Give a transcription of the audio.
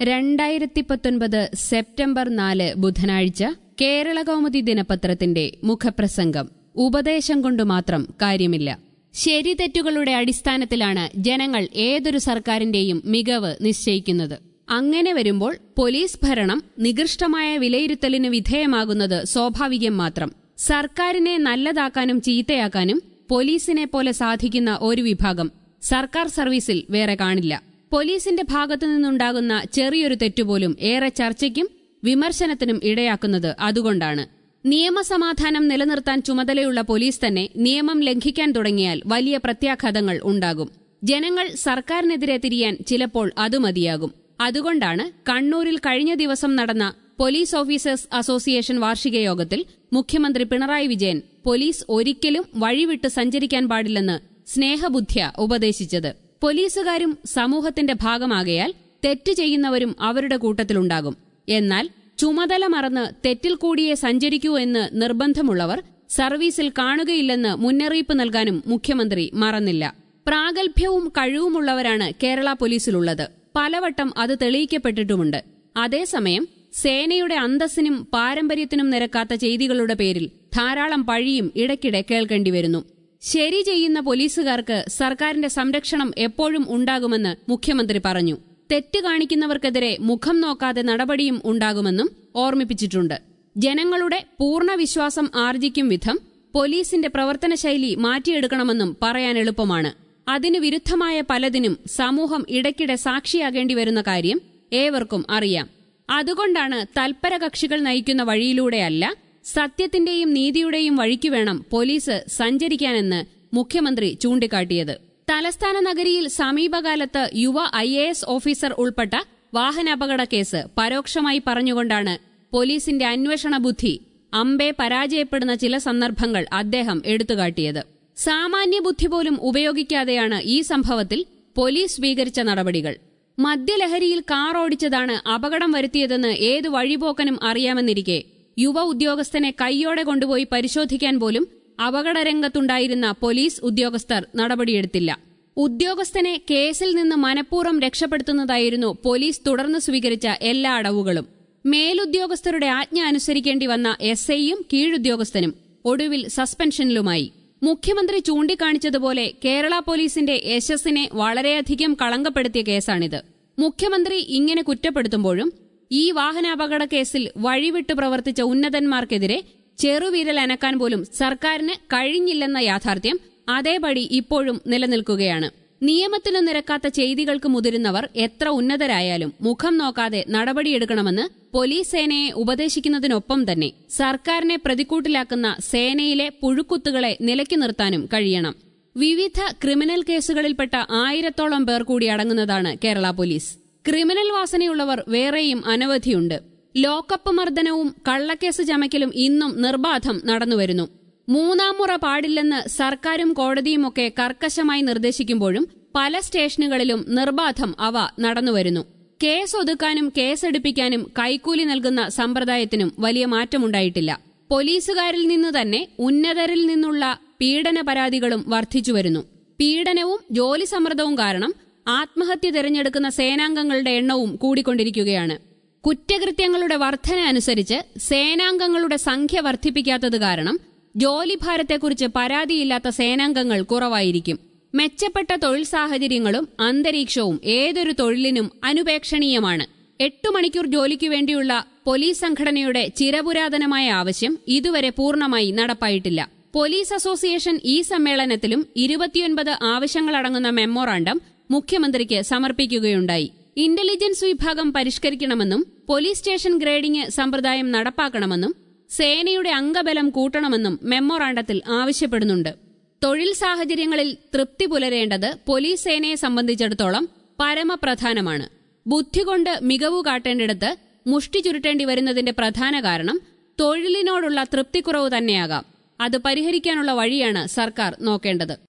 രണ്ടായിരത്തി പത്തൊൻപത് സെപ്റ്റംബർ നാല് ബുധനാഴ്ച കേരള കൗമുദി ദിനപത്രത്തിന്റെ മുഖപ്രസംഗം ഉപദേശം കൊണ്ടു മാത്രം കാര്യമില്ല ശരി തെറ്റുകളുടെ അടിസ്ഥാനത്തിലാണ് ജനങ്ങൾ ഏതൊരു സർക്കാരിന്റെയും മികവ് നിശ്ചയിക്കുന്നത് അങ്ങനെ വരുമ്പോൾ പോലീസ് ഭരണം നികൃഷ്ടമായ വിലയിരുത്തലിന് വിധേയമാകുന്നത് സ്വാഭാവികം മാത്രം സർക്കാരിനെ നല്ലതാക്കാനും ചീത്തയാക്കാനും പോലീസിനെ പോലെ സാധിക്കുന്ന ഒരു വിഭാഗം സർക്കാർ സർവീസിൽ വേറെ കാണില്ല പോലീസിന്റെ ഭാഗത്തു നിന്നുണ്ടാകുന്ന ചെറിയൊരു തെറ്റുപോലും ഏറെ ചർച്ചയ്ക്കും വിമർശനത്തിനും ഇടയാക്കുന്നത് അതുകൊണ്ടാണ് നിയമസമാധാനം നിലനിർത്താൻ ചുമതലയുള്ള പോലീസ് തന്നെ നിയമം ലംഘിക്കാൻ തുടങ്ങിയാൽ വലിയ പ്രത്യാഘാതങ്ങൾ ഉണ്ടാകും ജനങ്ങൾ സർക്കാരിനെതിരെ തിരിയാൻ ചിലപ്പോൾ അത് മതിയാകും അതുകൊണ്ടാണ് കണ്ണൂരിൽ കഴിഞ്ഞ ദിവസം നടന്ന പോലീസ് ഓഫീസേഴ്സ് അസോസിയേഷൻ വാർഷിക യോഗത്തിൽ മുഖ്യമന്ത്രി പിണറായി വിജയൻ പോലീസ് ഒരിക്കലും വഴിവിട്ട് സഞ്ചരിക്കാൻ പാടില്ലെന്ന് സ്നേഹബുദ്ധ്യ ഉപദേശിച്ചത് പോലീസുകാരും സമൂഹത്തിന്റെ ഭാഗമാകയാൽ തെറ്റ് ചെയ്യുന്നവരും അവരുടെ കൂട്ടത്തിലുണ്ടാകും എന്നാൽ ചുമതല മറന്ന് തെറ്റിൽ കൂടിയേ സഞ്ചരിക്കൂ എന്ന് നിർബന്ധമുള്ളവർ സർവീസിൽ കാണുകയില്ലെന്ന് മുന്നറിയിപ്പ് നൽകാനും മുഖ്യമന്ത്രി മറന്നില്ല പ്രാഗൽഭ്യവും കഴിവുമുള്ളവരാണ് കേരള പോലീസിലുള്ളത് പലവട്ടം അത് തെളിയിക്കപ്പെട്ടിട്ടുമുണ്ട് അതേസമയം സേനയുടെ അന്തസ്സിനും പാരമ്പര്യത്തിനും നിരക്കാത്ത ചെയ്തികളുടെ പേരിൽ ധാരാളം പഴിയും ഇടയ്ക്കിടെ കേൾക്കേണ്ടി വരുന്നു ശരി ചെയ്യുന്ന പോലീസുകാർക്ക് സർക്കാരിന്റെ സംരക്ഷണം എപ്പോഴും ഉണ്ടാകുമെന്ന് മുഖ്യമന്ത്രി പറഞ്ഞു തെറ്റ് കാണിക്കുന്നവർക്കെതിരെ മുഖം നോക്കാതെ നടപടിയും ഉണ്ടാകുമെന്നും ഓർമ്മിപ്പിച്ചിട്ടുണ്ട് ജനങ്ങളുടെ പൂർണ്ണ വിശ്വാസം ആർജിക്കും വിധം പോലീസിന്റെ പ്രവർത്തന ശൈലി മാറ്റിയെടുക്കണമെന്നും പറയാൻ എളുപ്പമാണ് അതിനു വിരുദ്ധമായ പലതിനും സമൂഹം ഇടയ്ക്കിടെ സാക്ഷിയാകേണ്ടി വരുന്ന കാര്യം ഏവർക്കും അറിയാം അതുകൊണ്ടാണ് തൽപര കക്ഷികൾ നയിക്കുന്ന വഴിയിലൂടെയല്ല സത്യത്തിന്റെയും നീതിയുടെയും വഴിക്കു വേണം പോലീസ് സഞ്ചരിക്കാനെന്ന് മുഖ്യമന്ത്രി ചൂണ്ടിക്കാട്ടിയത് തലസ്ഥാന നഗരിയിൽ സമീപകാലത്ത് യുവ ഐ എ എസ് ഓഫീസർ ഉൾപ്പെട്ട വാഹനാപകട കേസ് പരോക്ഷമായി പറഞ്ഞുകൊണ്ടാണ് പോലീസിന്റെ അന്വേഷണ ബുദ്ധി അമ്പെ പരാജയപ്പെടുന്ന ചില സന്ദർഭങ്ങൾ അദ്ദേഹം എടുത്തുകാട്ടിയത് സാമാന്യ ബുദ്ധി പോലും ഉപയോഗിക്കാതെയാണ് ഈ സംഭവത്തിൽ പോലീസ് സ്വീകരിച്ച നടപടികൾ മദ്യലഹരിയിൽ കാർ ഓടിച്ചതാണ് അപകടം വരുത്തിയതെന്ന് ഏത് വഴിപോക്കനും അറിയാമെന്നിരിക്കെ യുവ ഉദ്യോഗസ്ഥനെ കൈയോടെ കൊണ്ടുപോയി പരിശോധിക്കാൻ പോലും അപകടരംഗത്തുണ്ടായിരുന്ന പോലീസ് ഉദ്യോഗസ്ഥർ നടപടിയെടുത്തില്ല ഉദ്യോഗസ്ഥനെ കേസിൽ നിന്ന് മനഃപൂർവ്വം രക്ഷപ്പെടുത്തുന്നതായിരുന്നു പോലീസ് തുടർന്ന് സ്വീകരിച്ച എല്ലാ അടവുകളും മേലുദ്യോഗസ്ഥരുടെ ആജ്ഞ അനുസരിക്കേണ്ടി വന്ന എസ് ഐയും കീഴുദ്യോഗസ്ഥനും ഒടുവിൽ സസ്പെൻഷനിലുമായി മുഖ്യമന്ത്രി ചൂണ്ടിക്കാണിച്ചതുപോലെ കേരള പോലീസിന്റെ യശസ്സിനെ വളരെയധികം കളങ്കപ്പെടുത്തിയ കേസാണിത് മുഖ്യമന്ത്രി ഇങ്ങനെ കുറ്റപ്പെടുത്തുമ്പോഴും ഈ വാഹനാപകട കേസിൽ വഴിവിട്ട് പ്രവർത്തിച്ച ഉന്നതന്മാർക്കെതിരെ ചെറുവിരൽ അനക്കാൻ പോലും സർക്കാരിന് കഴിഞ്ഞില്ലെന്ന യാഥാർത്ഥ്യം അതേപടി ഇപ്പോഴും നിലനിൽക്കുകയാണ് നിയമത്തിനു നിരക്കാത്ത ചെയ്തികൾക്ക് മുതിരുന്നവർ എത്ര ഉന്നതരായാലും മുഖം നോക്കാതെ നടപടിയെടുക്കണമെന്ന് പോലീസ് സേനയെ ഉപദേശിക്കുന്നതിനൊപ്പം തന്നെ സർക്കാരിനെ പ്രതിക്കൂട്ടിലാക്കുന്ന സേനയിലെ പുഴുക്കുത്തുകളെ നിലയ്ക്കു നിർത്താനും കഴിയണം വിവിധ ക്രിമിനൽ കേസുകളിൽപ്പെട്ട ആയിരത്തോളം പേർ കൂടി അടങ്ങുന്നതാണ് കേരള പോലീസ് ക്രിമിനൽ വാസനയുള്ളവർ വേറെയും അനവധിയുണ്ട് ലോക്കപ്പ് മർദ്ദനവും കള്ളക്കേസ് ചമയ്ക്കലും ഇന്നും നിർബാധം നടന്നുവരുന്നു മൂന്നാം മുറ പാടില്ലെന്ന് സർക്കാരും കോടതിയുമൊക്കെ കർക്കശമായി നിർദ്ദേശിക്കുമ്പോഴും പല സ്റ്റേഷനുകളിലും നിർബാധം അവ നടന്നുവരുന്നു കേസ് ഒതുക്കാനും കേസെടുപ്പിക്കാനും കൈക്കൂലി നൽകുന്ന സമ്പ്രദായത്തിനും വലിയ മാറ്റമുണ്ടായിട്ടില്ല പോലീസുകാരിൽ നിന്ന് തന്നെ ഉന്നതരിൽ നിന്നുള്ള പീഡന പരാതികളും വർദ്ധിച്ചുവരുന്നു പീഡനവും ജോലി സമ്മർദ്ദവും കാരണം ആത്മഹത്യ തിരഞ്ഞെടുക്കുന്ന സേനാംഗങ്ങളുടെ എണ്ണവും കൂടിക്കൊണ്ടിരിക്കുകയാണ് കുറ്റകൃത്യങ്ങളുടെ വർധന അനുസരിച്ച് സേനാംഗങ്ങളുടെ സംഖ്യ വർദ്ധിപ്പിക്കാത്തത് കാരണം ജോലിഭാരത്തെക്കുറിച്ച് പരാതിയില്ലാത്ത സേനാംഗങ്ങൾ കുറവായിരിക്കും മെച്ചപ്പെട്ട തൊഴിൽ സാഹചര്യങ്ങളും അന്തരീക്ഷവും ഏതൊരു തൊഴിലിനും അനുപേക്ഷണീയമാണ് എട്ടു മണിക്കൂർ ജോലിക്കു വേണ്ടിയുള്ള പോലീസ് സംഘടനയുടെ ചിരപുരാതനമായ ആവശ്യം ഇതുവരെ പൂർണ്ണമായി നടപ്പായിട്ടില്ല പോലീസ് അസോസിയേഷൻ ഈ സമ്മേളനത്തിലും ഇരുപത്തിയൊൻപത് ആവശ്യങ്ങളടങ്ങുന്ന മെമ്മോറാണ്ടം മുഖ്യമന്ത്രിക്ക് സമർപ്പിക്കുകയുണ്ടായി ഇന്റലിജൻസ് വിഭാഗം പരിഷ്കരിക്കണമെന്നും പോലീസ് സ്റ്റേഷൻ ഗ്രേഡിംഗ് സമ്പ്രദായം നടപ്പാക്കണമെന്നും സേനയുടെ അംഗബലം കൂട്ടണമെന്നും മെമ്മോറാണ്ടത്തിൽ ആവശ്യപ്പെടുന്നുണ്ട് തൊഴിൽ സാഹചര്യങ്ങളിൽ തൃപ്തി പുലരേണ്ടത് പോലീസ് സേനയെ സംബന്ധിച്ചിടത്തോളം പരമപ്രധാനമാണ് ബുദ്ധി കൊണ്ട് മികവു കാട്ടേണ്ടിടത്ത് മുഷ്ടി ചുരുട്ടേണ്ടി വരുന്നതിന്റെ പ്രധാന കാരണം തൊഴിലിനോടുള്ള തൃപ്തിക്കുറവ് തന്നെയാകാം അത് പരിഹരിക്കാനുള്ള വഴിയാണ് സർക്കാർ നോക്കേണ്ടത്